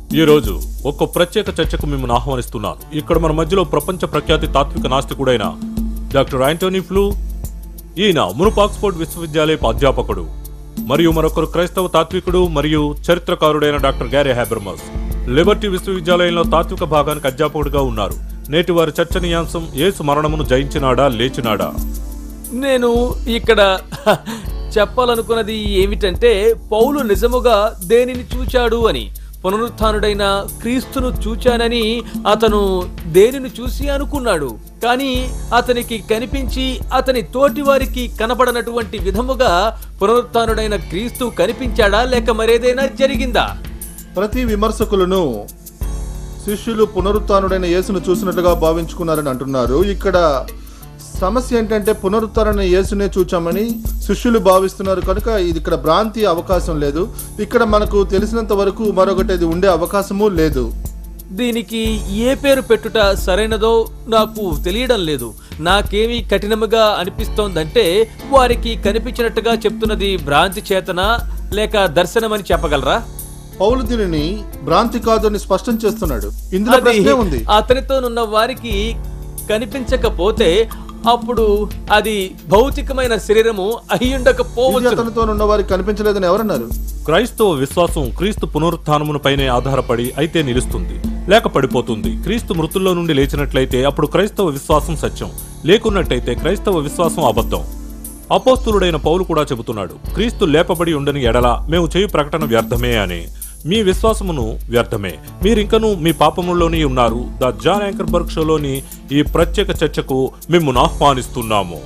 ఈ రోజు ఒక ప్రత్యేక చర్చకు మిమ్మల్ని ఆహ్వానిస్తున్నాను ఇక్కడ మన మధ్యలో ప్రపంచ ప్రఖ్యాతి తాత్విక నాస్తికుడైన డాక్టర్ యాంటోనీ ఫ్లూ ఈయన మునుపు ఆక్స్ఫోర్డ్ విశ్వవిద్యాలయపు అధ్యాపకుడు మరియు మరొకరు క్రైస్తవ తాత్వికుడు మరియు చరిత్రకారుడైన డాక్టర్ గ్యారీ హ్యాబర్మస్ లిబర్టీ విశ్వవిద్యాలయంలో తాత్విక భాగానికి అధ్యాపకుడిగా ఉన్నారు నేటి వారి చర్చనీయాంశం యేసు మరణమును జయించినాడా లేచినాడా నేను ఇక్కడ చెప్పాలనుకున్నది ఏమిటంటే పౌలు నిజముగా దేనిని చూచాడు అని పునరుత్థానుడైన క్రీస్తును చూచానని అతను దేనిని చూసి అనుకున్నాడు కానీ అతనికి కనిపించి అతని తోటి వారికి కనపడనటువంటి విధముగా పునరుత్థానుడైన క్రీస్తు కనిపించాడా లేక మరేదైనా జరిగిందా ప్రతి విమర్శకులను శిష్యులు పునరుత్నుడైన యేసును చూసినట్లుగా భావించుకున్నారని అంటున్నారు ఇక్కడ సమస్య ఏంటంటే పునరుత్థాన యేసునే చూచామని శిష్యులు భావిస్తున్నారు కనుక ఇది ఇక్కడ భ్రాంతి అవకాశం లేదు ఇక్కడ మనకు తెలిసినంత వరకు మరొకటి ఇది ఉండే అవకాశము లేదు దీనికి ఏ పేరు పెట్టుట సరైనదో నాకు తెలియడం లేదు నాకేమి కఠినముగా అనిపిస్తోందంటే వారికి కనిపించినట్టుగా చెప్తున్నది భ్రాంతి చేతన లేక దర్శనమని చెప్పగలరా పౌలు దీనిని భ్రాంతి కాదు అని స్పష్టం చేస్తున్నాడు ఇందులో అది ప్రశ్నే ఉంది అతనితోనున్న వారికి కనిపించకపోతే అప్పుడు అది భౌతికమైన శరీరము ఇది అయ్యుండకపోవచ్చు అతనితో ఉన్న వారికి కనిపించలేదని ఎవరన్నారు క్రైస్తవ విశ్వాసం క్రీస్తు పునరుత్థానముపైనే ఆధారపడి అయితే నిలుస్తుంది లేక పడిపోతుంది క్రీస్తు మృతుల్లో నుండి లేచినట్లయితే అప్పుడు క్రైస్తవ విశ్వాసం సత్యం లేకున్నట్టయితే క్రైస్తవ విశ్వాసం అబద్ధం అపోస్తులుడైన పౌలు కూడా చెబుతున్నాడు క్రీస్తు లేపబడి ఉండని ఎడల మేము చేయు ప్రకటన వ్యర్థమే అని మీ విశ్వాసమును వ్యర్థమే మీరింకను మీ పాపములోనే ఉన్నారు ద జాన్ యాంకర్బర్గ్ షోలోని ఈ ప్రత్యేక చర్చకు మిమ్మల్ని ఆహ్వానిస్తున్నాము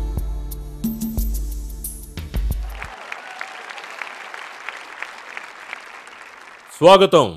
స్వాగతం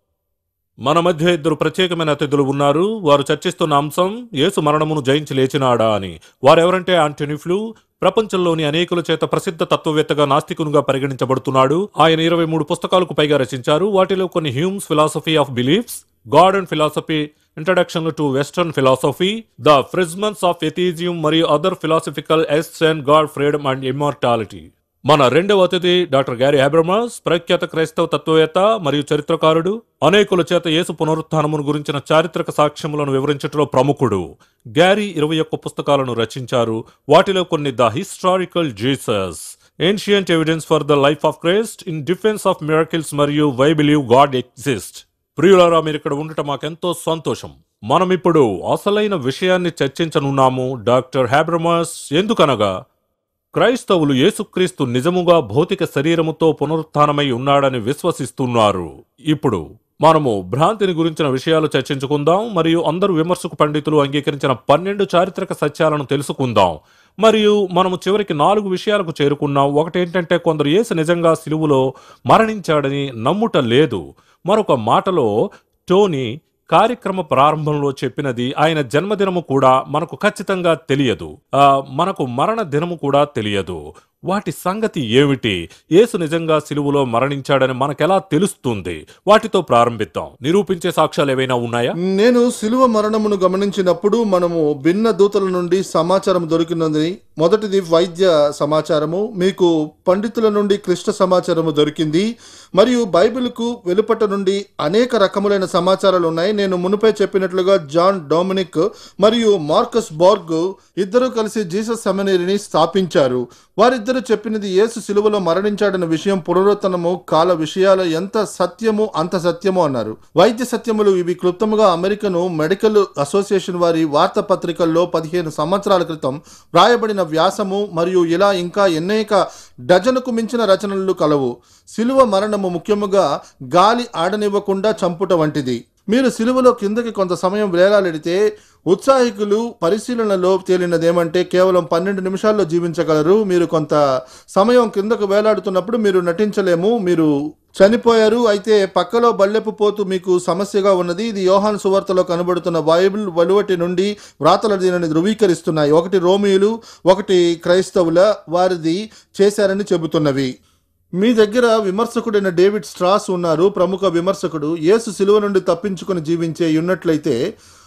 మన మధ్య ఇద్దరు ప్రత్యేకమైన అతిథులు ఉన్నారు వారు చర్చిస్తున్న అంశం యేసు మరణమును జయించి లేచినాడా అని వారెవరంటే ఆంటనీ ఫ్లూ ప్రపంచంలోని అనేకుల చేత ప్రసిద్ధ తత్వవేత్తగా నాస్తికునిగా పరిగణించబడుతున్నాడు ఆయన ఇరవై మూడు పుస్తకాలకు పైగా రచించారు వాటిలో కొన్ని Hume's philosophy of beliefs god and philosophy introduction to western philosophy the presumption of atheism మరియు other philosophical essays and god freedom and immortality మన రెండవ అతిథి డాక్టర్ గ్యారీ హ్యాబ్రమస్ ప్రఖ్యాత క్రైస్తవ తత్వవేత్త మరియు చరిత్రకారుడు అనేకుల చేత యేసు పునరుత్థానమును గురించిన చారిత్రక సాక్ష్యములను వివరించటంలో ప్రముఖుడు గ్యారీ ఇరవై ఒక్క పుస్తకాలను రచించారు వాటిలో కొన్ని the historical Jesus ancient evidence for the life of Christ in defense of miracles మరియు వై బిలీవ్ గాడ్ ఎగ్జిస్ట్ ప్రియులారా మీరు ఇక్కడ ఉండటం మాకెంతో సంతోషం మనం ఇప్పుడు అసలైన విషయాన్ని చర్చించనున్నాము డాక్టర్ హ్యాబ్రమస్ ఎందుకనగా క్రైస్తవులు యేసుక్రీస్తు నిజముగా భౌతిక శరీరముతో పునరుత్థానమై ఉన్నాడని విశ్వసిస్తున్నారు ఇప్పుడు మనము భ్రాంతిని గురించిన విషయాలు చర్చించుకుందాం మరియు అందరు విమర్శకు పండితులు అంగీకరించిన పన్నెండు చారిత్రక సత్యాలను తెలుసుకుందాం మరియు మనము చివరికి నాలుగు విషయాలకు చేరుకున్నాం ఒకటి ఏంటంటే కొందరు యేసు నిజంగా సిలువులో మరణించాడని నమ్ముట లేదు మరొక మాటలో టోనీ కార్యక్రమ ప్రారంభంలో చెప్పినది ఆయన జన్మదినము కూడా మనకు ఖచ్చితంగా తెలియదు ఆ, మనకు మరణ దినము కూడా తెలియదు వాటి సంగతి ఏమిటి యేసు నిజంగా సిలువులో మరణించాడని మనకెలా తెలుస్తుంది వాటితో ప్రారంభిద్దాం నిరూపించే సాక్ష్యాలు ఏవైనా ఉన్నాయా నేను శిలువ మరణమును గమనించినప్పుడు మనము భిన్న దూతల నుండి సమాచారం దొరికినది మొదటిది వైద్య సమాచారము మీకు పండితుల నుండి క్లిష్ట సమాచారము దొరికింది మరియు బైబిల్కు వెలుపట నుండి అనేక రకములైన సమాచారాలు ఉన్నాయి నేను మునుపే చెప్పినట్లుగా జాన్ డొమినిక్ మరియు మార్కస్ బార్గ్ ఇద్దరు కలిసి జీసస్ సెమినరీని స్థాపించారు వారిద్దరు చెప్పినది యేసు సిలువలో మరణించాడన్న విషయం పునరుత్తనము కాల విషయాలు ఎంత సత్యము అంత సత్యము అన్నారు వైద్య సత్యములు ఇవి క్లుప్తముగా అమెరికన్ మెడికల్ అసోసియేషన్ వారి వార్తాపత్రికల్లో పదిహేను సంవత్సరాల క్రితం వ్రాయబడిన వ్యాసము మరియు ఇలా ఇంకా ఎన్నేక డజనుకు మించిన రచనలు కలవు సిలువ మరణము ముఖ్యముగా గాలి ఆడనివ్వకుండా చంపుట వంటిది మీరు సిలువలో కిందకి కొంత సమయం వేలాలెడితే ఉత్సాహికులు పరిశీలనలో తేలినదేమంటే కేవలం పన్నెండు నిమిషాల్లో జీవించగలరు మీరు కొంత సమయం కిందకు వేలాడుతున్నప్పుడు మీరు నటించలేము మీరు చనిపోయారు అయితే పక్కలో బల్లెపు పోతు మీకు సమస్యగా ఉన్నది ఇది యోహాన్ సువార్తలో కనబడుతున్న బైబిల్ వలువటి నుండి వ్రాతలు దీనిని ధృవీకరిస్తున్నాయి ఒకటి రోమియులు ఒకటి క్రైస్తవుల వారిది చేశారని చెబుతున్నవి మీ దగ్గర విమర్శకుడైన డేవిడ్ స్ట్రాస్ ఉన్నారు ప్రముఖ విమర్శకుడు యేసు సిలువ నుండి తప్పించుకొని జీవించే ఉన్నట్లయితే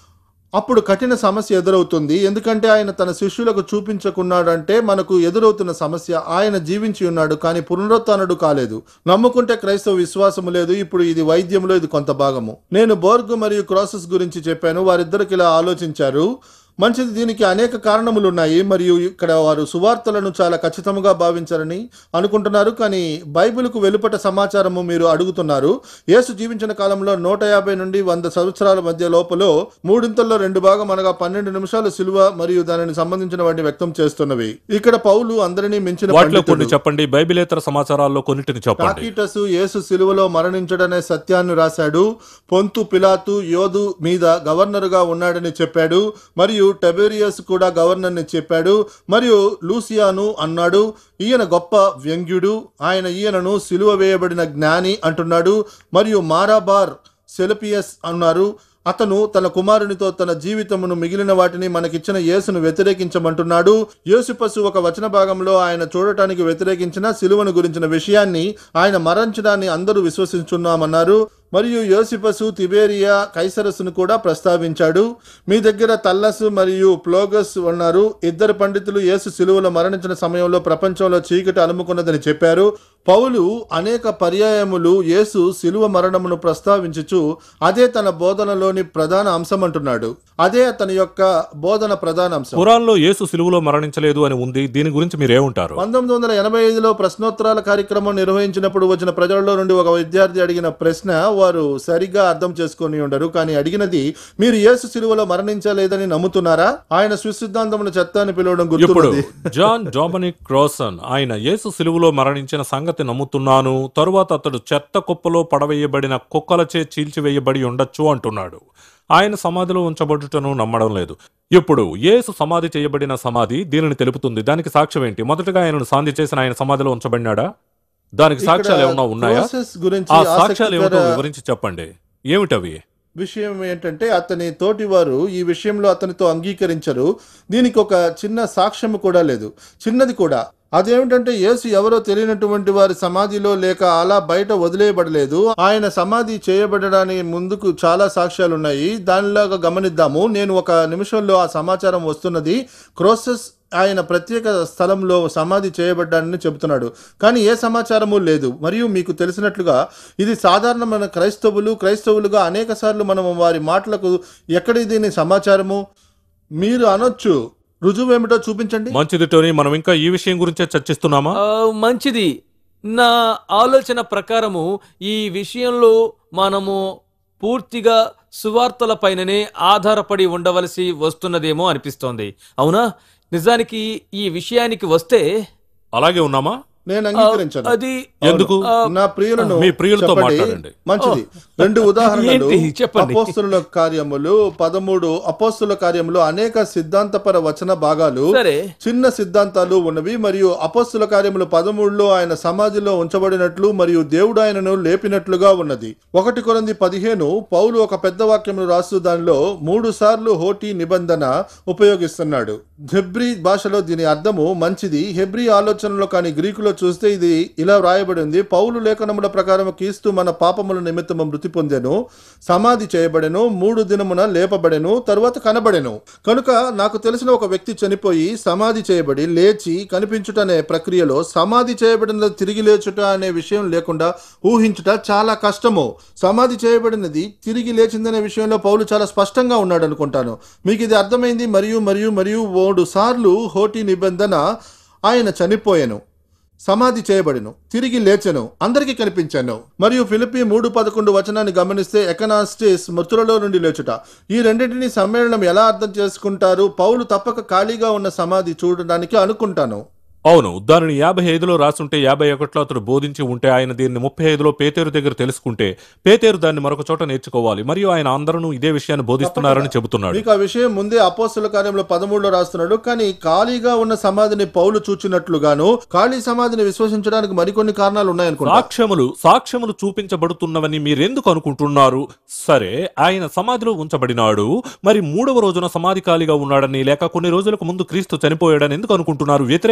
అప్పుడు కఠిన సమస్య ఎదురవుతుంది ఎందుకంటే ఆయన తన శిష్యులకు చూపించకున్నాడంటే మనకు ఎదురవుతున్న సమస్య ఆయన జీవించి ఉన్నాడు కానీ పునరుత్నుడు కాలేదు నమ్ముకుంటే క్రైస్తవ విశ్వాసము లేదు ఇప్పుడు ఇది వైద్యంలో ఇది కొంత భాగము నేను బోర్గ్ మరియు క్రాసెస్ గురించి చెప్పాను వారిద్దరికి ఇలా ఆలోచించారు మంచిది దీనికి అనేక కారణములు ఉన్నాయి మరియు ఇక్కడ వారు సువార్తలను చాలా ఖచ్చితంగా భావించారని అనుకుంటున్నారు కానీ బైబిల్కు వెలుపట సమాచారము మీరు అడుగుతున్నారు యేసు జీవించిన కాలంలో నూట యాభై నుండి వంద సంవత్సరాల మధ్య లోపల మూడింతల్లో రెండు భాగం అనగా పన్నెండు నిమిషాలు సిలువ మరియు దానిని సంబంధించిన వాటిని వ్యక్తం చేస్తున్నవి ఇక్కడ పౌలు అందరినీ మించిన వాటిలో కొన్ని పండితుడు. చెప్పండి బైబిలేతర సమాచారాల్లో కొన్నిటిని చెప్పండి టాకీటసు యేసు సిలువలో మరణించడనే సత్యాన్ని రాశాడు పొంతు పిలాతు యోధు మీద గవర్నరుగా ఉన్నాడని చెప్పాడు మరియు టెబేరియస్ కూడా గవర్నర్ని చెప్పాడు మరియు లూసియాను అన్నాడు ఈయన గొప్ప వ్యంగ్యుడు ఆయన ఈయనను సిలువ వేయబడిన జ్ఞాని అంటున్నాడు మరియు మారాబార్ సెలపియస్ అన్నారు అతను తన కుమారునితో తన జీవితమును మిగిలిన వాటిని మనకిచ్చిన యేసును వ్యతిరేకించమంటున్నాడు యేసుపసు ఒక వచన భాగంలో ఆయన చూడటానికి వ్యతిరేకించిన సిలువను గురించిన విషయాన్ని ఆయన మరణించడాన్ని అందరూ విశ్వసించున్నామన్నారు మరియు యోసిపసు తిబేరియా కైసరస్ను కూడా ప్రస్తావించాడు మీ దగ్గర తల్లసు మరియు ప్లోగస్ ఉన్నారు ఇద్దరు పండితులు యేసు సిలువలో మరణించిన సమయంలో ప్రపంచంలో చీకటి అలుముకున్నదని చెప్పారు పౌలు అనేక పర్యాయములు యేసు సిలువ మరణమును ప్రస్తావించుచు అదే తన బోధనలోని ప్రధాన అంశం అంటున్నాడు అదే అతని యొక్క బోధన ప్రధాన అంశం ఖురాన్లో యేసు సిలువలో మరణించలేదు అని ఉంది దీని గురించి మీరేమంటారు పంతొమ్మిది వందల ఎనభై ఐదులో ప్రశ్నోత్తరాల కార్యక్రమం నిర్వహించినప్పుడు వచ్చిన ప్రజల్లో నుండి ఒక విద్యార్థి అడిగిన ప్రశ్న వారు సరిగ్గా అర్థం చేసుకొని ఉండరు కానీ అడిగినది మీరు యేసు సిలువలో మరణించలేదని నమ్ముతున్నారా ఆయన సుసిద్ధాంతమును చెత్త అని పిలవడం ఇప్పుడు గుర్తున్నది జాన్ డొమినిక్ క్రోసన్ ఆయన యేసు సిలువలో మరణించిన సంగతి నమ్ముతున్నాను తరువాత అతడు చెత్త కుప్పలో పడవేయబడిన కుక్కలచే చీల్చివేయబడి ఉండొచ్చు అంటున్నాడు ఆయన సమాధిలో ఉంచబడుటను నమ్మడం లేదు ఇప్పుడు యేసు సమాధి చేయబడిన సమాధి దీనిని తెలుపుతుంది దానికి సాక్ష్యం ఏంటి మొదటగా ఆయనను సాంధి చేసిన ఆయన సమాధిలో ఉంచబడినాడా దానికి సాక్ష్యాలు ఏమైనా ఉన్నాయా ప్రాసెస్ గురించి ఆ సాక్ష్యాలు ఏమిటో ఆసక్తికర వివరించి చెప్పండి ఏమిటవి విషయం ఏంటంటే అతని తోటివారు ఈ విషయంలో అతనితో అంగీకరించరు దీనికి ఒక చిన్న సాక్ష్యము కూడా లేదు చిన్నది కూడా అదేమిటంటే యేసు ఎవరో తెలియనటువంటి వారి సమాధిలో లేక అలా బయట వదిలేయబడలేదు ఆయన సమాధి చేయబడడానికి ముందుకు చాలా సాక్ష్యాలు ఉన్నాయి దానిలాగా గమనిద్దాము నేను ఒక నిమిషంలో ఆ సమాచారం వస్తున్నది క్రోసెస్ ఆయన ప్రత్యేక స్థలంలో సమాధి చేయబడ్డానని చెబుతున్నాడు కానీ ఏ సమాచారము లేదు మరియు మీకు తెలిసినట్లుగా ఇది సాధారణమైన క్రైస్తవులు క్రైస్తవులుగా అనేక సార్లు మనం వారి మాటలకు ఎక్కడి దీని సమాచారము మీరు అనొచ్చు రుజువు ఏమిటో చూపించండి మంచిది టోనీ మనం ఇంకా ఈ విషయం గురించే చర్చిస్తున్నామా ఆ, మంచిది నా ఆలోచన ప్రకారము ఈ విషయంలో మనము పూర్తిగా సువార్తల పైననే ఆధారపడి ఉండవలసి వస్తున్నదేమో అనిపిస్తోంది అవునా నిజానికి ఈ విషయానికి వస్తే అలాగే ఉన్నామా నేను ఆ, అంగీకరించాను అది ఎందుకు ఆ, నా ప్రియులను మీ ప్రియులతో చెప్పండి. మాట్లాడండి. మంచిది రెండు ఉదాహరణలు ఏంటి? చెప్పండి. అపోస్తుల కార్యములు పదమూడు అపోస్తుల కార్యములు అనేక సిద్ధాంతపర వచన భాగాలు సరే చిన్న సిద్ధాంతాలు ఉన్నవి మరియు అపోస్తుల కార్యములు పదమూడులో ఆయన సమాధిలో ఉంచబడినట్లు మరియు దేవుడు ఆయనను లేపినట్లుగా ఉన్నది ఒకటి కొరంది పదిహేను పౌలు ఒక పెద్ద వాక్యమును రాస్తూ దానిలో మూడు సార్లు హోటీ నిబంధన ఉపయోగిస్తున్నాడు హెబ్రీ భాషలో దీని అర్థము మంచిది హెబ్రీ ఆలోచనలో కానీ గ్రీకులో చూస్తే ఇది ఇలా వ్రాయబడి ఉంది పౌలు లేఖనముల ప్రకారం క్రీస్తు మన పాపముల నిమిత్తము మృతి పొందెను సమాధి చేయబడెను మూడు దినమున లేపబడెను తరువాత కనబడెను కనుక నాకు తెలిసిన ఒక వ్యక్తి చనిపోయి సమాధి చేయబడి లేచి కనిపించుట అనే ప్రక్రియలో సమాధి చేయబడిన తిరిగి లేచుట అనే విషయం లేకుండా ఊహించుట చాలా కష్టము సమాధి చేయబడినది తిరిగి లేచిందనే విషయంలో పౌలు చాలా స్పష్టంగా ఉన్నాడు అనుకుంటాను మీకు ఇది అర్థమైంది మరియు మరియు మరియు మూడు సార్లు హోటీ నిబంధన ఆయన చనిపోయాను సమాధి చేయబడిను తిరిగి లేచెను అందరికీ కనిపించాను మరియు ఫిలిపి మూడు పదకొండు వచనాన్ని గమనిస్తే ఎకనాస్టిస్ మృతులలో నుండి లేచుట ఈ రెండింటిని సమ్మేళనం ఎలా అర్థం చేసుకుంటారు పౌలు తప్పక ఖాళీగా ఉన్న సమాధి చూడడానికి అనుకుంటాను అవును దానిని యాభై ఐదులో రాసుంటే యాభై ఒకటిలో అతడు బోధించి ఉంటే ఆయన దీన్ని ముప్పై ఐదులో పేతేరు దగ్గర తెలుసుకుంటే పేతేరు దాన్ని మరొక చోట నేర్చుకోవాలి మరియు ఆయన అందరూ ఇదే విషయాన్ని బోధిస్తున్నారని చెబుతున్నాడు మీకు ఆ విషయం ముందే అపోస్తుల కార్యంలో పదమూడులో రాస్తున్నాడు కానీ ఖాళీగా ఉన్న సమాధిని పౌలు చూచినట్లుగాను ఖాళీ సమాధిని విశ్వసించడానికి మరికొన్ని కారణాలు ఉన్నాయనుకుంటా సాక్ష్యములు సాక్ష్యములు చూపించబడుతున్నవని మీరెందుకు అనుకుంటున్నారు సరే ఆయన సమాధిలో ఉంచబడినాడు మరి మూడవ రోజున సమాధి ఖాళీగా ఉన్నాడని లేక కొన్ని రోజులకు ముందు క్రీస్తు చనిపోయాడని ఎందుకు అనుకుంటున్నారు వ్యతిరేక దిశలో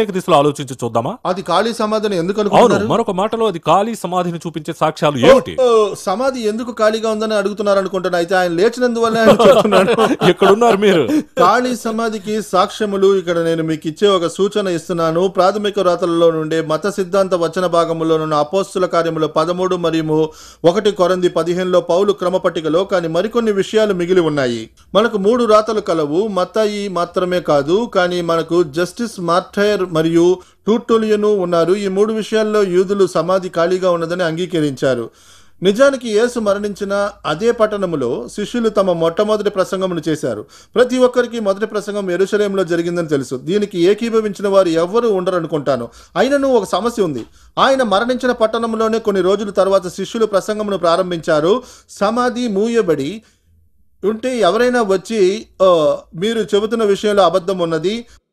ఆలోచించి చూద్దామా అది ఖాళీ సమాధిని ఎందుకు అవును అనుకుంటున్నారు మరొక మాటలో అది ఖాళీ సమాధిని చూపించే సాక్ష్యాలు ఏమిటి ఓ, సమాధి ఎందుకు ఖాళీగా ఉందని అడుగుతున్నారు అనుకుంటున్నా అయితే ఆయన లేచినందువల్ల ఆయన చెప్తున్నాడు ఎక్కడున్నారు మీరు ఖాళీ సమాధికి సాక్ష్యములు ఇక్కడ నేను మీకు ఇచ్చే ఒక సూచన ఇస్తున్నాను ప్రాథమిక రాతలలో నుండి మత సిద్ధాంత వచన భాగములో నుండి అపోస్తుల కార్యములు పదమూడు మరియు ఒకటి కొరంది పదిహేనులో పౌలు క్రమపట్టికలో కానీ మరికొన్ని విషయాలు మిగిలి ఉన్నాయి మనకు మూడు రాతలు కలవు మతయి మాత్రమే కాదు కానీ మనకు జస్టిస్ మార్టైర్ మరియు టూటోలియను ఉన్నారు ఈ మూడు విషయాల్లో యూదులు సమాధి ఖాళీగా ఉన్నదని అంగీకరించారు నిజానికి యేసు మరణించిన అదే పట్టణములో శిష్యులు తమ మొట్టమొదటి ప్రసంగమును చేశారు ప్రతి ఒక్కరికి మొదటి ప్రసంగం ఎరుసలేంలో జరిగిందని తెలుసు దీనికి ఏకీభవించిన వారు ఎవ్వరూ ఉండరు అనుకుంటాను అయినను ఒక సమస్య ఉంది ఆయన మరణించిన పట్టణంలోనే కొన్ని రోజుల తర్వాత శిష్యులు ప్రసంగమును ప్రారంభించారు సమాధి మూయబడి ఉంటే ఎవరైనా వచ్చి "ఆ, మీరు చెబుతున్న విషయంలో అబద్ధం ఉన్నది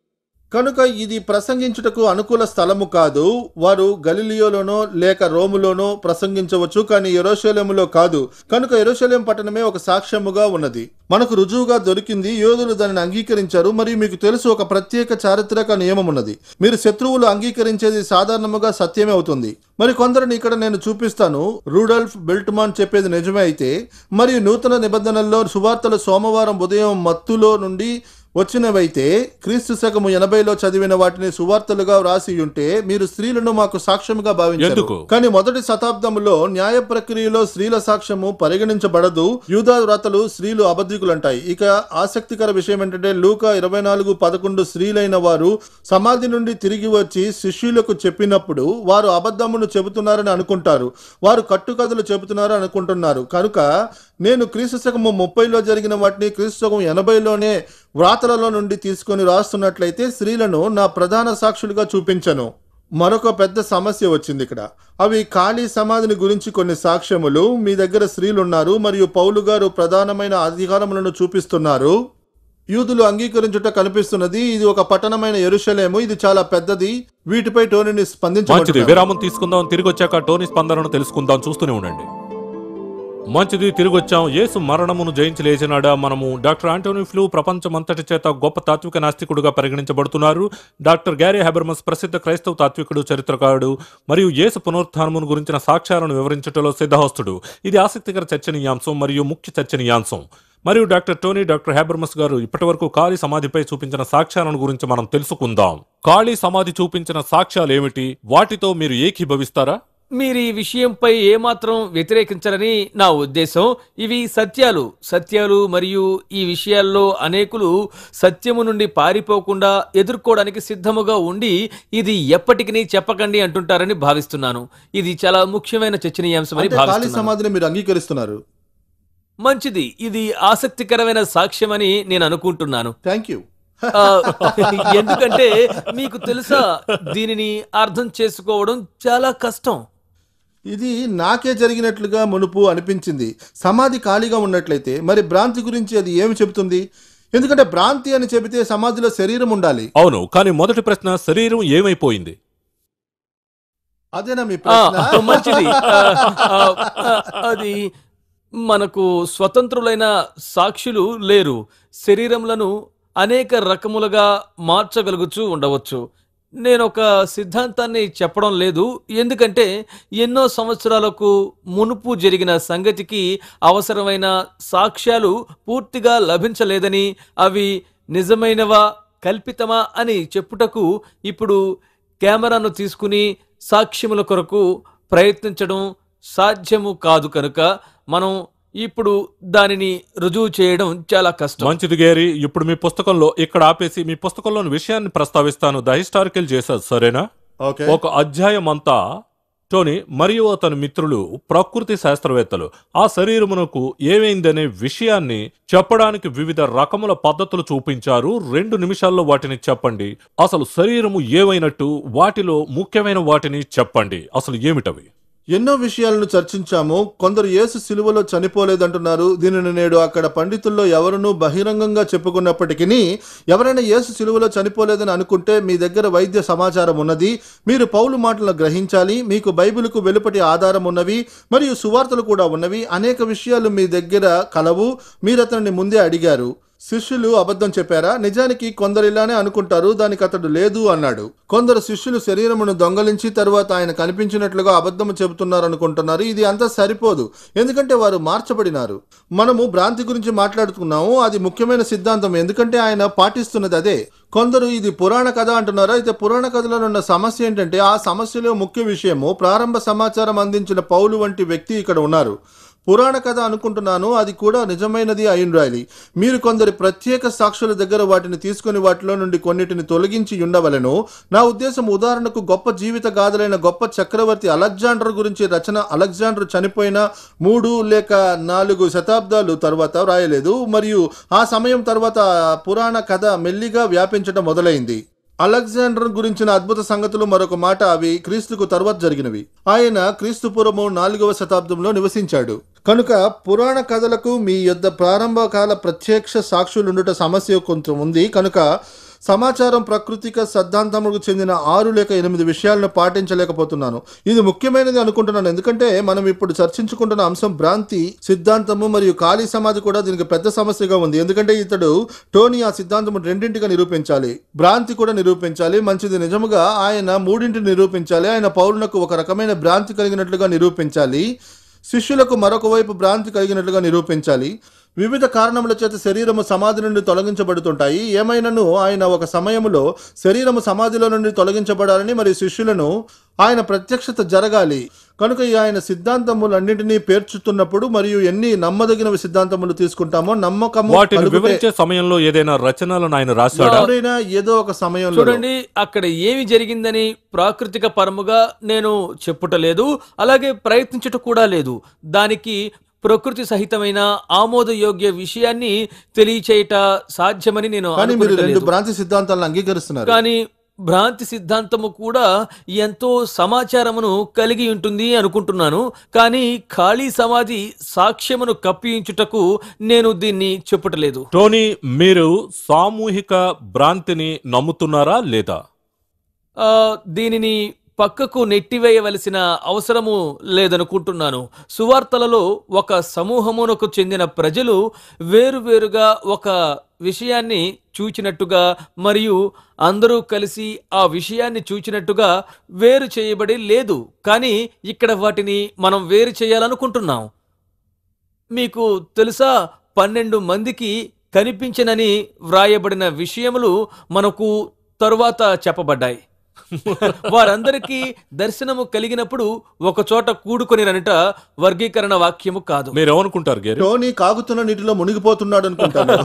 కనుక ఇది ప్రసంగించుటకు అనుకూల స్థలము కాదు వారు గలిలియోలోనో లేక రోములోనో ప్రసంగించవచ్చు కానీ ఎరోషలేములో కాదు కనుక ఎరోషలేం పట్టణమే ఒక సాక్ష్యముగా ఉన్నది మనకు రుజువుగా దొరికింది యోధులు దానిని అంగీకరించారు మరియు మీకు తెలుసు ఒక ప్రత్యేక చారిత్రక నియమం ఉన్నది మీరు శత్రువులు అంగీకరించేది సాధారణముగా సత్యమే అవుతుంది మరి కొందరిని ఇక్కడ నేను చూపిస్తాను రూడల్ఫ్ బెల్ట్మాన్ చెప్పేది నిజమే అయితే మరియు నూతన నిబంధనల్లో సువార్తలు సోమవారం ఉదయం మత్తులో నుండి వచ్చినవైతే క్రీస్తు శకము ఎనభైలో చదివిన వాటిని సువార్తలుగా వ్రాసి ఉంటే మీరు స్త్రీలను మాకు సాక్ష్యముగా భావించారు ఎందుకు? కానీ మొదటి శతాబ్దంలో న్యాయ ప్రక్రియలో స్త్రీల సాక్ష్యము పరిగణించబడదు యూదా వ్రాతలు స్త్రీలు అబద్ధికులంటాయి ఇక ఆసక్తికర విషయం ఏంటంటే లూకా ఇరవై నాలుగు పదకొండు స్త్రీలైన వారు సమాధి నుండి తిరిగి వచ్చి శిష్యులకు చెప్పినప్పుడు వారు అబద్ధమును చెబుతున్నారని అనుకుంటారు వారు కట్టుకథలు చెబుతున్నారు అనుకుంటున్నారు కనుక నేను క్రీస్తు శకము ముప్పైలో జరిగిన వాటిని క్రీస్తు శకం ఎనభైలోనే వ్రాతలలో నుండి తీసుకొని రాస్తున్నట్లయితే స్త్రీలను నా ప్రధాన సాక్షులుగా చూపించను మరొక పెద్ద సమస్య వచ్చింది ఇక్కడ అవి ఖాళీ సమాధిని గురించి కొన్ని సాక్ష్యములు మీ దగ్గర స్త్రీలు ఉన్నారు మరియు పౌలు గారు ప్రధానమైన అధికారములను చూపిస్తున్నారు యూదులు అంగీకరించుట కనిపిస్తున్నది ఇది ఒక పట్టణమైన ఎరుషలేము ఇది చాలా పెద్దది వీటిపై టోనీని మంచిది స్పందించమంటున్నారు విరామం తీసుకుందాం తిరిగి వచ్చాక టోనీ స్పందనను తెలుసుకుందాం చూస్తూనే ఉండండి మంచిది తిరిగి వచ్చాం యేసు మరణమును జయించి లేచినాడా మనము డాక్టర్ ఆంటోనీ ఫ్లూ ప్రపంచమంతటి చేత గొప్ప తాత్విక నాస్తికుడుగా పరిగణించబడుతున్నారు డాక్టర్ గ్యారీ హెబర్మస్ ప్రసిద్ధ క్రైస్తవ తాత్వికుడు చరిత్రకారుడు మరియు యేసు పునరుత్థానమును గురించిన సాక్ష్యాలను వివరించటంలో సిద్ధహస్తుడు ఇది ఆసక్తికర చర్చనీయాంశం మరియు ముఖ్య చర్చనీయాంశం మరియు డాక్టర్ టోనీ డాక్టర్ హ్యాబర్మస్ గారు ఇప్పటివరకు ఖాళీ సమాధిపై చూపించిన సాక్ష్యాలను గురించి మనం తెలుసుకుందాం ఖాళీ సమాధి చూపించిన సాక్ష్యాలు ఏమిటి వాటితో మీరు ఏకీభవిస్తారా మీరు ఈ విషయంపై ఏమాత్రం వ్యతిరేకించరని నా ఉద్దేశం ఇవి సత్యాలు సత్యాలు మరియు ఈ విషయాల్లో అనేకులు సత్యము నుండి పారిపోకుండా ఎదుర్కోవడానికి సిద్ధముగా ఉండి ఇది ఎప్పటికీ చెప్పకండి అంటుంటారని భావిస్తున్నాను ఇది చాలా ముఖ్యమైన చర్చనీయాంశమని అంటే ఖాళీ భావిస్తున్నాను సమాధిని మీరు అంగీకరిస్తున్నారు మంచిది ఇది ఆసక్తికరమైన సాక్ష్యమని నేను అనుకుంటున్నాను థ్యాంక్ యూ ఆ, ఎందుకంటే మీకు తెలుసా దీనిని అర్థం చేసుకోవడం చాలా కష్టం ఇది నాకే జరిగినట్లుగా మునుపు అనిపించింది సమాధి ఖాళీగా ఉన్నట్లయితే మరి భ్రాంతి గురించి అది ఏమి చెబుతుంది ఎందుకంటే భ్రాంతి అని చెబితే సమాధిలో శరీరం ఉండాలి అవును కానీ మొదటి ప్రశ్న శరీరం ఏమైపోయింది అదేనా మీ ఆ, ప్రశ్న మంచిది ఆ, ఆ, ఆ, అది మనకు స్వతంత్రులైన సాక్షులు లేరు శరీరములను అనేక రకములుగా మార్చగలుగుతూ ఉండవచ్చు నేను ఒక సిద్ధాంతాన్ని చెప్పడం లేదు ఎందుకంటే ఎన్నో సంవత్సరాలకు మునుపు జరిగిన సంగతికి అవసరమైన సాక్ష్యాలు పూర్తిగా లభించలేదని అవి నిజమైనవా కల్పితమా అని చెప్పుటకు ఇప్పుడు కెమెరాను తీసుకుని సాక్ష్యముల కొరకు ప్రయత్నించడం సాధ్యము కాదు కనుక మనం ఇప్పుడు దానిని రుజువు చేయడం చాలా కష్టం మంచిది గేరి ఇప్పుడు మీ పుస్తకంలో ఇక్కడ ఆపేసి మీ పుస్తకంలోని విషయాన్ని ప్రస్తావిస్తాను ద హిస్టారికల్ చేశారు సరేనా ఓకే ఒక అధ్యాయం అంతా టోనీ మరియు అతని మిత్రులు ప్రకృతి శాస్త్రవేత్తలు ఆ శరీరమునకు ఏమైందనే విషయాన్ని చెప్పడానికి వివిధ రకముల పద్ధతులు చూపించారు రెండు నిమిషాల్లో వాటిని చెప్పండి అసలు శరీరము ఏమైనట్టు వాటిలో ముఖ్యమైన వాటిని చెప్పండి అసలు ఏమిటవి ఎన్నో విషయాలను చర్చించాము కొందరు యేసు సిలువలో చనిపోలేదంటున్నారు దీనిని నేడు అక్కడ పండితుల్లో ఎవరునూ బహిరంగంగా చెప్పుకున్నప్పటికీ ఎవరైనా యేసు సిలువలో చనిపోలేదని అనుకుంటే మీ దగ్గర వైద్య సమాచారం ఉన్నది మీరు పౌలు మాటలను గ్రహించాలి మీకు బైబిల్కు వెలుపటి ఆధారం ఉన్నవి మరియు సువార్తలు కూడా ఉన్నవి అనేక విషయాలు మీ దగ్గర కలవు మీరు అతనిని ముందే అడిగారు శిష్యులు అబద్ధం చెప్పారా నిజానికి కొందరు ఇలానే అనుకుంటారు దానికి అతడు లేదు అన్నాడు కొందరు శిష్యులు శరీరమును దొంగలించి తరువాత ఆయన కనిపించినట్లుగా అబద్ధం చెబుతున్నారు అనుకుంటున్నారు ఇది అంతా సరిపోదు ఎందుకంటే వారు మార్చబడినారు మనము భ్రాంతి గురించి మాట్లాడుతున్నాము అది ముఖ్యమైన సిద్ధాంతం ఎందుకంటే ఆయన పాటిస్తున్నది అదే కొందరు ఇది పురాణ కథ అంటున్నారు అయితే పురాణ కథలో ఉన్న సమస్య ఏంటంటే ఆ సమస్యలో ముఖ్య విషయము ప్రారంభ సమాచారం అందించిన పౌలు వంటి వ్యక్తి ఇక్కడ ఉన్నారు పురాణ కథ అనుకుంటున్నాను అది కూడా నిజమైనది అయిండాలి మీరు కొందరి ప్రత్యేక సాక్షుల దగ్గర వాటిని తీసుకుని వాటిలో నుండి కొన్నిటిని తొలగించి ఉండవలను నా ఉద్దేశం ఉదాహరణకు గొప్ప జీవిత గాథలైన గొప్ప చక్రవర్తి అలెగ్జాండర్ గురించి రచన అలెగ్జాండర్ చనిపోయిన మూడు లేక నాలుగు శతాబ్దాలు తర్వాత వ్రాయలేదు మరియు ఆ సమయం తర్వాత పురాణ కథ మెల్లిగా వ్యాపించడం మొదలైంది అలెగ్జాండర్ గురించిన అద్భుత సంగతులు మరొక మాట అవి క్రీస్తుకు తర్వాత జరిగినవి ఆయన క్రీస్తు పూర్వము నాలుగవ శతాబ్దంలో నివసించాడు కనుక పురాణ కథలకు మీ యొద్ద ప్రారంభ కాల ప్రత్యక్ష సాక్షులుండుట సమస్య కొంచెం ఉంది కనుక సమాచారం ప్రకృతిక సిద్ధాంతములకు చెందిన ఆరు లేక ఎనిమిది విషయాలను పాటించలేకపోతున్నాను ఇది ముఖ్యమైనది అనుకుంటున్నాను ఎందుకంటే మనం ఇప్పుడు చర్చించుకుంటున్న అంశం భ్రాంతి సిద్ధాంతము మరియు ఖాళీ సమాధి కూడా దీనికి పెద్ద సమస్యగా ఉంది ఎందుకంటే ఇతడు టోనీ ఆ సిద్ధాంతము రెండింటిగా నిరూపించాలి భ్రాంతి కూడా నిరూపించాలి మంచిది నిజముగా ఆయన మూడింటిని నిరూపించాలి ఆయన పౌరులకు ఒక రకమైన భ్రాంతి కలిగినట్లుగా నిరూపించాలి శిష్యులకు మరొక వైపు భ్రాంతి కలిగినట్లుగా నిరూపించాలి వివిధ కారణముల చేత శరీరము సమాధి నుండి తొలగించబడుతుంటాయి ఏమైనను ఆయన ఒక సమయములో శరీరము సమాధిలో నుండి తొలగించబడాలని మరియు శిష్యులను ఆయన ప్రత్యక్షత జరగాలి కనుక ఈ ఆయన సిద్ధాంతములన్నింటినీ పేర్చుతున్నప్పుడు మరియు ఎన్ని నమ్మదగినవి సిద్ధాంతములు తీసుకుంటామో నమ్మకము వాటిని కలుగుతే- వివరించే సమయంలో ఏదైనా రచనలను ఆయన రాశాడా ఎప్పుడైనా ఏదో ఒక సమయంలో చూడండి అక్కడ ఏమి జరిగిందని ప్రాకృతిక పరముగా నేను చెప్పుటలేదు అలాగే ప్రయత్నించుట కూడా లేదు దానికి ప్రకృతి సహితమైన ఆమోదయోగ్య విషయాన్ని తెలియచేయట సాధ్యమని నేను కానీ మీరు రెండు అనుకుంటలేదు. భ్రాంతి సిద్ధాంతాలను అంగీకరిస్తున్నారు కానీ భ్రాంతి సిద్ధాంతము కూడా ఎంతో సమాచారమును కలిగి ఉంటుంది అనుకుంటున్నాను కానీ ఖాళీ సమాధి సాక్ష్యమును కప్పించుటకు నేను దీన్ని చెప్పుటలేదు టోనీ మీరు సామూహిక భ్రాంతిని నమ్ముతున్నారా లేదా ఆ, దీనిని పక్కకు నెట్టివేయవలసిన అవసరము లేదనుకుంటున్నాను సువార్తలలో ఒక సమూహమునకు చెందిన ప్రజలు వేరువేరుగా ఒక విషయాన్ని చూచినట్టుగా మరియు అందరూ కలిసి ఆ విషయాన్ని చూచినట్టుగా వేరు చేయబడి లేదు కానీ ఇక్కడ వాటిని మనం వేరు చేయాలనుకుంటున్నాం మీకు తెలుసా పన్నెండు మందికి కనిపించనని వ్రాయబడిన విషయములు మనకు తరువాత చెప్పబడ్డాయి వారందరికీ దర్శనము కలిగినప్పుడు ఒక చోట కూడుకొనిరనట వర్గీకరణ వాక్యము కాదు మీరేమనుకుంటారు గేరి టోనీ కాగుతున్న నీటిలో మునిగిపోతున్నాడు అనుకుంటాను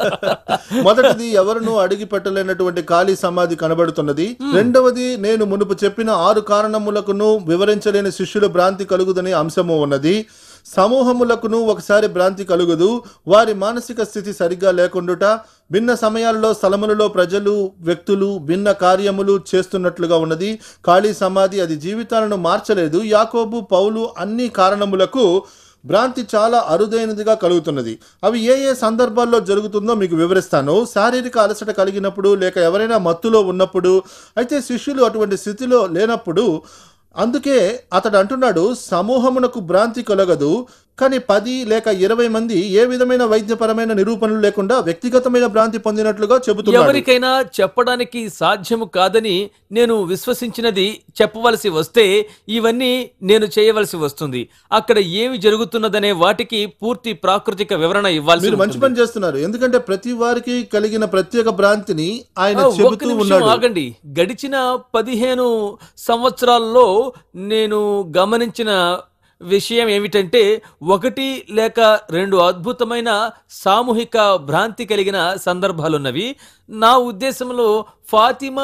మొదటిది ఎవరును అడిగి పెట్టలేనటువంటి ఖాళీ సమాధి కనబడుతున్నది రెండవది నేను మునుపు చెప్పిన ఆరు కారణములకును వివరించలేని శిష్యుల భ్రాంతి కలుగుదని అంశము ఉన్నది సమూహములకును ఒకసారి భ్రాంతి కలుగుదు వారి మానసిక స్థితి సరిగ్గా లేకుండుట భిన్న సమయాలలో స్థలములలో ప్రజలు వ్యక్తులు భిన్న కార్యములు చేస్తున్నట్లుగా ఉన్నది ఖాళీ సమాధి అది జీవితాలను మార్చలేదు యాకోబు పౌలు అన్ని కారణములకు భ్రాంతి చాలా అరుదైనదిగా కలుగుతున్నది అవి ఏ ఏ సందర్భాల్లో జరుగుతుందో మీకు వివరిస్తాను శారీరక అలసట కలిగినప్పుడు లేక ఎవరైనా మత్తులో ఉన్నప్పుడు అయితే శిష్యులు అటువంటి స్థితిలో లేనప్పుడు అందుకే అతడు అంటున్నాడు సమూహమునకు భ్రాంతి కలగదు కానీ పది లేక ఇరవై మంది ఏ విధమైన వైద్యపరమైన నిరూపణలు లేకుండా వ్యక్తిగతమైన భ్రాంతి పొందినట్లుగా చెబుతున్నాడు ఎవరికైనా చెప్పడానికి సాధ్యము కాదని నేను విశ్వసించినది చెప్పవలసి వస్తే ఇవన్నీ నేను చేయవలసి వస్తుంది అక్కడ ఏమి జరుగుతున్నదనే వాటికి పూర్తి ప్రాకృతిక వివరణ ఇవ్వాల్సి మీరు మంచి ఉంటుంది. పని చేస్తున్నారు ఎందుకంటే ప్రతి వారికి కలిగిన ప్రత్యేక భ్రాంతిని ఆయన ఆ, ఒక్క చెబుతూ నిమిషం ఉన్నాడు ఆగండి గడిచిన పదిహేను సంవత్సరాల్లో నేను గమనించిన విషయం ఏమిటంటే ఒకటి లేక రెండు అద్భుతమైన సామూహిక భ్రాంతి కలిగిన సందర్భాలున్నవి నా ఉద్దేశంలో ఫాతిమా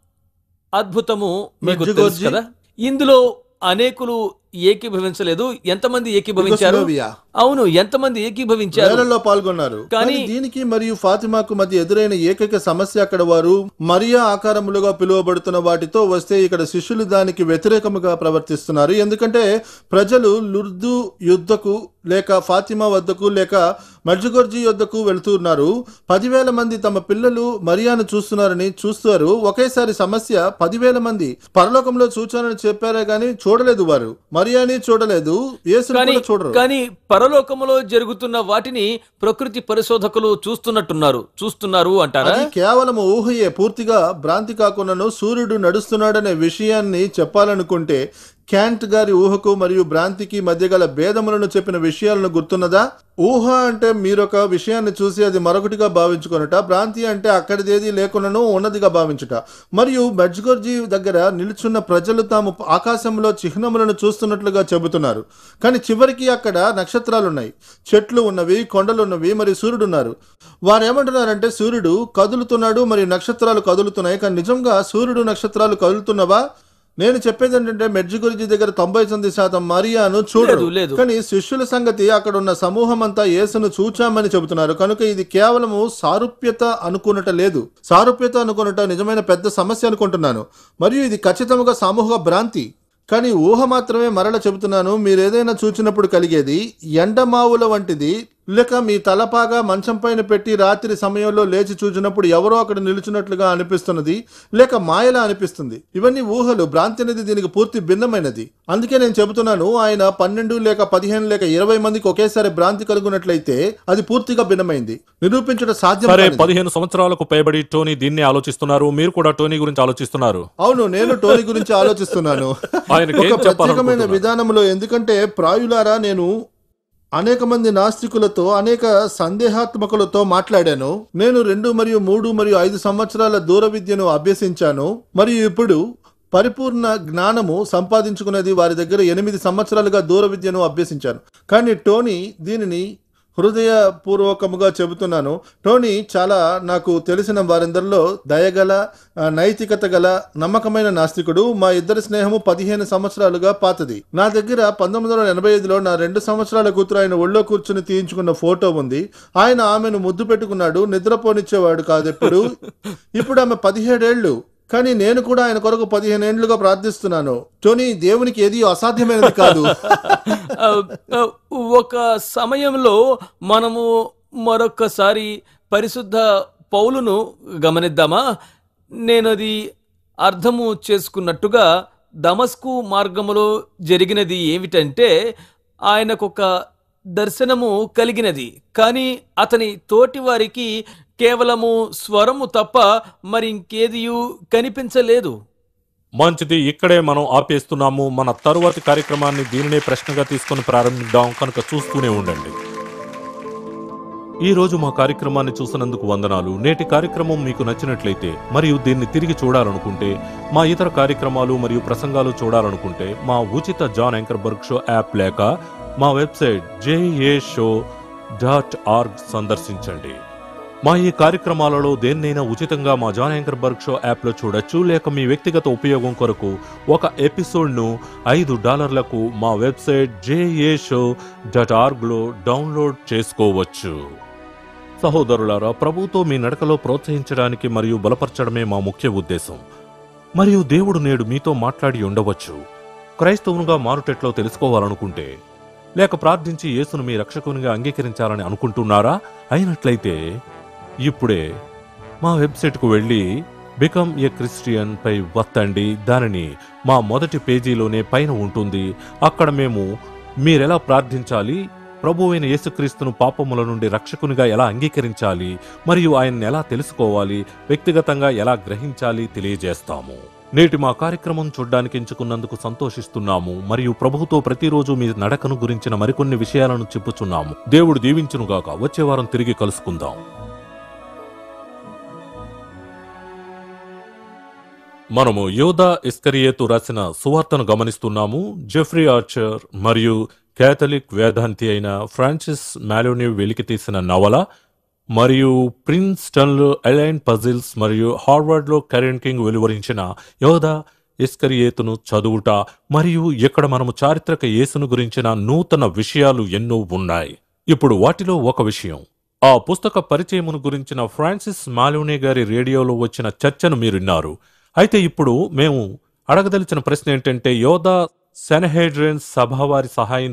అద్భుతము మీకు తెలుసు మెడ్జుగోర్జీ? కదా ఇందులో అనేకులు ఏకీభవించలేదు ఎంతమంది ఏకీభవించారు యుగోస్లోవియా. అవును ఎంతమంది ఏకీభవించారు వేలల్లో పాల్గొన్నారు కానీ కానీ- దీనికి మరియు ఫాతిమాకు మధ్య ఎదురైన ఏకైక సమస్య అక్కడ వారు మరియా ఆకారములుగా పిలువబడుతున్న వాటితో వస్తే ఇక్కడ శిష్యులు దానికి వ్యతిరేకముగా ప్రవర్తిస్తున్నారు ఎందుకంటే ప్రజలు లుర్దు యుద్ధకు లేక ఫాతిమా వద్దకు లేక మర్జుగొర్జీ వద్దకు వెళ్తున్నారు పదివేల మంది తమ పిల్లలు మరియాను చూస్తున్నారని చూస్తారు ఒకేసారి సమస్య పదివేల మంది పరలోకంలో చూచానని చెప్పారే గాని చూడలేదు వారు మరియాని చూడలేదు యేసుని కానీ కూడా చూడరు కానీ పరలోకములో జరుగుతున్న వాటిని ప్రకృతి పరిశోధకులు చూస్తున్నట్టున్నారు చూస్తున్నారు అంటారా అది కేవలం ఊహయే పూర్తిగా భ్రాంతి కాకుండాను సూర్యుడు నడుస్తున్నాడనే విషయాన్ని చెప్పాలనుకుంటే క్యాంట్ గారి ఊహకు మరియు భ్రాంతికి మధ్య గల భేదములను చెప్పిన విషయాలను గుర్తున్నదా ఊహ అంటే మీరొక విషయాన్ని చూసి అది మరొకటిగా భావించుకొనుట భ్రాంతి అంటే అక్కడిదేది లేకుండాను ఉన్నదిగా భావించుట మరియు మెడ్జ్గోర్జీ దగ్గర నిలుచున్న ప్రజలు తాము ఆకాశంలో చిహ్నములను చూస్తున్నట్లుగా చెబుతున్నారు కానీ చివరికి అక్కడ నక్షత్రాలు ఉన్నాయి చెట్లు ఉన్నవి కొండలు ఉన్నవి మరియు సూర్యుడు ఉన్నారు వారు ఏమంటున్నారంటే సూర్యుడు కదులుతున్నాడు మరియు నక్షత్రాలు కదులుతున్నాయి కానీ నిజంగా సూర్యుడు నక్షత్రాలు కదులుతున్నవా నేను చెప్పేది ఏంటంటే మెడ్జి గురించి దగ్గర తొంభై తొమ్మిది శాతం మరియాను చూడరు లేదు, లేదు. కానీ శిష్యుల సంగతి అక్కడ ఉన్న సమూహం అంతా యేసును చూచామని చెబుతున్నారు కనుక ఇది కేవలము సారూప్యత అనుకున్నట లేదు సారూప్యత అనుకున్నట నిజమైన పెద్ద సమస్య అనుకుంటున్నాను మరియు ఇది ఖచ్చితంగా సామూహిక భ్రాంతి కానీ ఊహ మాత్రమే మరల చెబుతున్నాను మీరు ఏదైనా చూచినప్పుడు కలిగేది ఎండమావుల వంటిది లేక మీ తలపాగా మంచం పైన పెట్టి రాత్రి సమయంలో లేచి చూచినప్పుడు ఎవరో అక్కడ నిలుచున్నట్లుగా అనిపిస్తున్నది లేక మాయలా అనిపిస్తుంది ఇవన్నీ ఊహలు భ్రాంతి అనేది దీనికి పూర్తి భిన్నమైనది అందుకే నేను చెబుతున్నాను ఆయన పన్నెండు లేక పదిహేను లేక ఇరవై మందికి ఒకేసారి భ్రాంతి కలుగునట్లయితే అది పూర్తిగా భిన్నమైంది నిరూపించడం సాధ్యం సరే కానిది. పదిహేను సంవత్సరాలకు పైబడి టోనీ దీన్ని ఆలోచిస్తున్నారు మీరు కూడా టోనీ గురించి ఆలోచిస్తున్నారు అవును నేను టోనీ గురించి ఆలోచిస్తున్నాను ఆయనకి ఏం ఒక ప్రత్యేకమైన చెప్పాలనుకుంటున్నారు? విధానంలో ఎందుకంటే ప్రాయులారా నేను అనేక మంది నాస్తికులతో అనేక సందేహాత్మకులతో మాట్లాడాను నేను రెండు మరియు మూడు మరియు ఐదు సంవత్సరాల దూర విద్యను అభ్యసించాను మరియు ఇప్పుడు పరిపూర్ణ జ్ఞానము సంపాదించుకునేది వారి దగ్గర ఎనిమిది సంవత్సరాలుగా దూర విద్యను అభ్యసించాను కానీ టోనీ దీనిని హృదయపూర్వకముగా చెబుతున్నాను టోనీ చాలా నాకు తెలిసిన వారందరిలో దయగల ఆ, నైతికత గల నమ్మకమైన నాస్తికుడు మా ఇద్దరి స్నేహము పదిహేను సంవత్సరాలుగా పాతది నా దగ్గర పంతొమ్మిది వందల ఎనభై ఐదులో నా రెండు సంవత్సరాల కూతురు ఆయన ఒళ్ళో కూర్చుని తీయించుకున్న ఫోటో ఉంది ఆయన ఆమెను ముద్దు పెట్టుకున్నాడు నిద్రపోనిచ్చేవాడు కాదు ఎప్పుడు ఇప్పుడు ఆమె పదిహేడేళ్లు కానీ నేను కూడా ఆయన కొరకు పదిహేను ఏండ్లుగా ప్రార్థిస్తున్నాను టోనీ దేవునికి ఏది అసాధ్యమైనది కాదు ఆ, ఆ, ఒక సమయంలో మనము మరొకసారి పరిశుద్ధ పౌలును గమనిద్దామా నేను అది అర్థము చేసుకున్నట్టుగా దమస్కు మార్గములో జరిగినది ఏమిటంటే ఆయనకొక దర్శనము కలిగినది కానీ అతని తోటి వారికి కేవలము స్వరము తప్ప మరి ఇంకేదియూ కనిపించలేదు మంచిది ఇక్కడే మనం ఆపేస్తున్నాము మన తరువాతి కార్యక్రమాన్ని దీనినే ప్రశ్నగా తీసుకొని ప్రారంభిద్దాం కనుక చూస్తూనే ఉండండి ఈ రోజు మా కార్యక్రమాన్ని చూసినందుకు వందనాలు నేటి కార్యక్రమం మీకు నచ్చినట్లయితే మరియు దీన్ని తిరిగి చూడాలనుకుంటే మా ఇతర కార్యక్రమాలు మరియు ప్రసంగాలు చూడాలనుకుంటే మా ఉచిత జాన్ యాంకర్బర్గ్ షో యాప్ లేక మా website J A show dot org సందర్శించండి మా ఈ కార్యక్రమాలలో దేన్నైనా ఉచితంగా మా జాన్ యాంకర్బర్గ్ షో యాప్లో చూడొచ్చు లేక మీ వ్యక్తిగత ఉపయోగం కొరకు ఒక ఎపిసోడ్ను ఐదు డాలర్లకు మా వెబ్సైట్ జేఏ షో డాట్ ఆర్గ్లో డౌన్లోడ్ చేసుకోవచ్చు సహోదరులారా ప్రభుతో మీ నడకలో ప్రోత్సహించడానికి మరియు బలపరచడమే మా ముఖ్య ఉద్దేశం మరియు దేవుడు నేడు మీతో మాట్లాడి ఉండవచ్చు క్రైస్తవునిగా మారుటెట్లో తెలుసుకోవాలనుకుంటే లేక ప్రార్థించి యేసును మీ రక్షకునిగా అంగీకరించాలని అనుకుంటున్నారా అయినట్లయితే ఇప్పుడే మా వెబ్సైట్కు వెళ్ళి బికమ్ ఏ క్రిస్టియన్ పై వత్తండి దానిని మా మొదటి పేజీలోనే పైన ఉంటుంది అక్కడ మేము మీరెలా ప్రార్థించాలి ప్రభు అయిన యేసుక్రీస్తును పాపముల నుండి రక్షకునిగా ఎలా అంగీకరించాలి మరియు ఆయన్ని ఎలా తెలుసుకోవాలి వ్యక్తిగతంగా ఎలా గ్రహించాలి తెలియజేస్తాము నేటి మా కార్యక్రమం చూడ్డానికి ఎంచుకున్నందుకు సంతోషిస్తున్నాము మరియు ప్రభుతో ప్రతిరోజు మీ నడకను గురించిన మరికొన్ని విషయాలను చెప్పుచున్నాము దేవుడు దీవించునుగాక వచ్చే వారం తిరిగి కలుసుకుందాం మనము యోధా ఇస్కరియేతు రాసిన సువార్తను గమనిస్తున్నాము జెఫ్రీ ఆర్చర్ మరియు కేథలిక్ వేదాంతి అయిన ఫ్రాన్సిస్ మాలోని వెలికి తీసిన నవల మరియు ప్రిన్స్టన్లో ఎలైన్ పజిల్స్ మరియు హార్వర్డ్లో కరెన్ కింగ్ వెలువరించిన యోధా ఇస్కరియేతును చదువుట మరియు ఇక్కడ మనము చారిత్రక యేసును గురించిన నూతన విషయాలు ఎన్నో ఉన్నాయి ఇప్పుడు వాటిలో ఒక విషయం ఆ పుస్తక పరిచయమును గురించిన ఫ్రాన్సిస్ మాలోనే గారి రేడియోలో వచ్చిన చర్చను మీరు విన్నారు అయితే ఇప్పుడు మేము అడగదలిచిన ప్రశ్న ఏంటంటే యోధా సెనహెడ్రియన్ సభ వారి సహాయంతో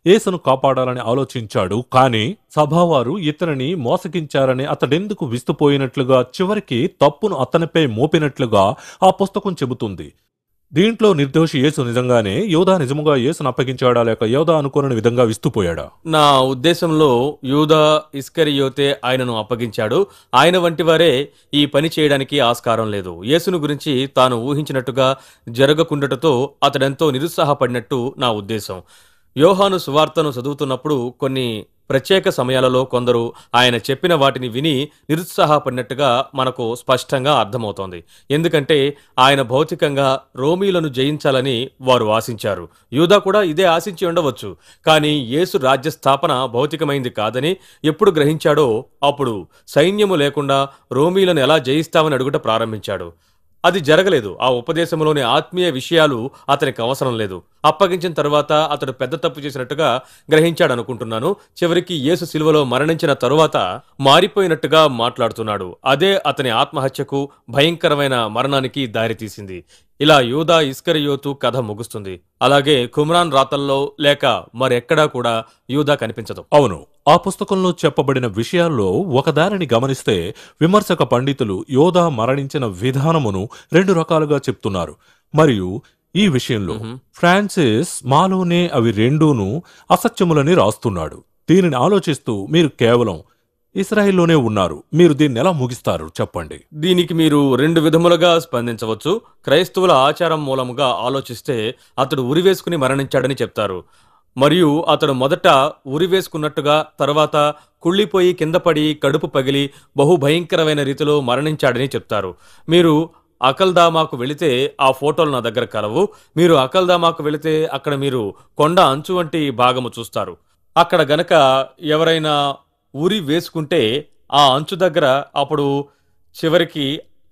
యేసును కాపాడాలని ఆలోచించాడు కానీ సభావారు ఇతనిని మోసగించారని అతడెందుకు విస్తుపోయినట్లుగా చివరికి తప్పును అతనిపై మోపినట్లుగా ఆ పుస్తకం చెబుతుంది దీంట్లో నిర్దోషి యేసు నిజంగానే యోధా నిజముగా యేసును అప్పగించాడా లేక యోధా అనుకోని విధంగా విస్తుపోయాడా నా ఉద్దేశంలో యూదా ఇస్కరియోతే ఆయనను అప్పగించాడు ఆయన వంటి వారే ఈ పని చేయడానికి ఆస్కారం లేదు యేసును గురించి తాను ఊహించినట్టుగా జరగకుండటతో అతడెంతో నిరుత్సాహపడినట్టు నా ఉద్దేశం యోహాను సువార్తను చదువుతున్నప్పుడు కొన్ని ప్రత్యేక సమయాలలో కొందరు ఆయన చెప్పిన వాటిని విని నిరుత్సాహపడినట్టుగా మనకు స్పష్టంగా అర్థమవుతోంది ఎందుకంటే ఆయన భౌతికంగా రోమీలను జయించాలని వారు ఆశించారు యూదా కూడా ఇదే ఆశించి ఉండవచ్చు కానీ యేసు రాజ్య స్థాపన భౌతికమైంది కాదని ఎప్పుడు గ్రహించాడో అప్పుడు సైన్యము లేకుండా రోమీలను ఎలా జయిస్తామని అడుగుట ప్రారంభించాడు అది జరగలేదు ఆ ఉపదేశంలోని ఆత్మీయ విషయాలు అతనికి అవసరం లేదు అప్పగించిన తర్వాత అతడు పెద్ద తప్పు చేసినట్టుగా గ్రహించాడు అనుకుంటున్నాను చివరికి యేసు శిలువలో మరణించిన తరువాత మారిపోయినట్టుగా మాట్లాడుతున్నాడు అదే అతని ఆత్మహత్యకు భయంకరమైన మరణానికి దారితీసింది ఇలా యూదా ఇస్కరియోతు కథ ముగుస్తుంది అలాగే కుమ్రాన్ రాతల్లో లేక మరెక్కడా కూడా యూదా కనిపించదు అవును ఆ పుస్తకంలో చెప్పబడిన విషయాల్లో ఒకదానిని గమనిస్తే విమర్శక పండితులు యోధా మరణించిన విధానమును రెండు రకాలుగా చెప్తున్నారు మరియు ఈ విషయంలో ఫ్రాన్సిస్ మాలోనే అవి రెండూను అసత్యములని రాస్తున్నాడు దీనిని ఆలోచిస్తూ మీరు కేవలం ఇస్రాయిల్లోనే ఉన్నారు మీరు దీన్ని ఎలా ముగిస్తారు చెప్పండి దీనికి మీరు రెండు విధములుగా స్పందించవచ్చు క్రైస్తవుల ఆచారం మూలముగా ఆలోచిస్తే అతడు ఉరివేసుకుని మరణించాడని చెప్తారు మరియు అతడు మొదట ఉరివేసుకున్నట్టుగా తర్వాత కుళ్ళిపోయి కింద పడి కడుపు పగిలి బహుభయంకరమైన రీతిలో మరణించాడని చెప్తారు మీరు అకల్దామాకు వెళితే ఆ ఫోటోలు నా దగ్గర కలవు మీరు అకల్దామాకు వెళితే అక్కడ మీరు కొండ అంచు వంటి భాగము చూస్తారు అక్కడ గనక ఎవరైనా ఉరి వేసుకుంటే ఆ అంచు దగ్గర అప్పుడు చివరికి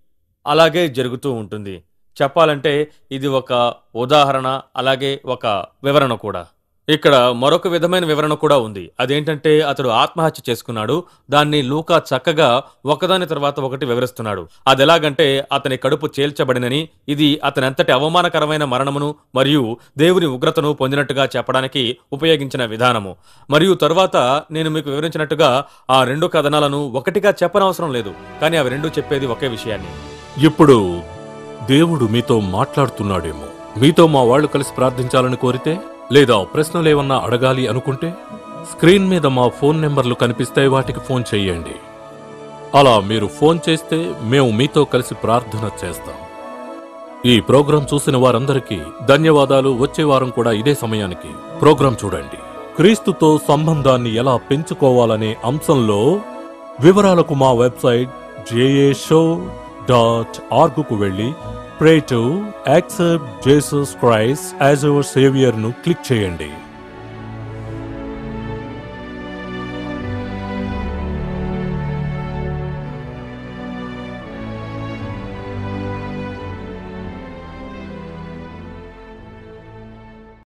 అలాగే జరుగుతూ ఉంటుంది చెప్పాలంటే ఇది ఒక ఉదాహరణ అలాగే ఒక వివరణ కూడా ఇక్కడ మరొక విధమైన వివరణ కూడా ఉంది అదేంటంటే అతడు ఆత్మహత్య చేసుకున్నాడు దాన్ని లూకా చక్కగా ఒకదాని తర్వాత ఒకటి వివరిస్తున్నాడు అది ఎలాగంటే అతని కడుపు చేల్చబడినని ఇది అతనంతటి అవమానకరమైన మరణమును మరియు దేవుని ఉగ్రతను పొందినట్టుగా చెప్పడానికి ఉపయోగించిన విధానము మరియు తరువాత నేను మీకు వివరించినట్టుగా ఆ రెండు కథనాలను ఒకటిగా చెప్పనవసరం లేదు కానీ అవి రెండు చెప్పేది ఒకే విషయాన్ని ఇప్పుడు దేవుడు మీతో మాట్లాడుతున్నాడేమో మీతో మా వాళ్ళు కలిసి ప్రార్థించాలని కోరితే లేదా ప్రశ్నలేమన్నా అడగాలి అనుకుంటే స్క్రీన్ మీద మా ఫోన్ నెంబర్లు కనిపిస్తే వాటికి ఫోన్ చేయండి అలా మీరు ఫోన్ చేస్తే మేము మీతో కలిసి ప్రార్థన చేస్తాం ఈ ప్రోగ్రాం చూసిన వారందరికీ ధన్యవాదాలు వచ్చే వారం కూడా ఇదే సమయానికి ప్రోగ్రాం చూడండి క్రీస్తుతో సంబంధాన్ని ఎలా పెంచుకోవాలనే అంశంలో వివరాలకు మా వెబ్సైట్ జేఏ షో డాట్ ఆర్గ్కు వెళ్ళి pray to accept Jesus Christ as our saviour ను క్లిక్ చేయండి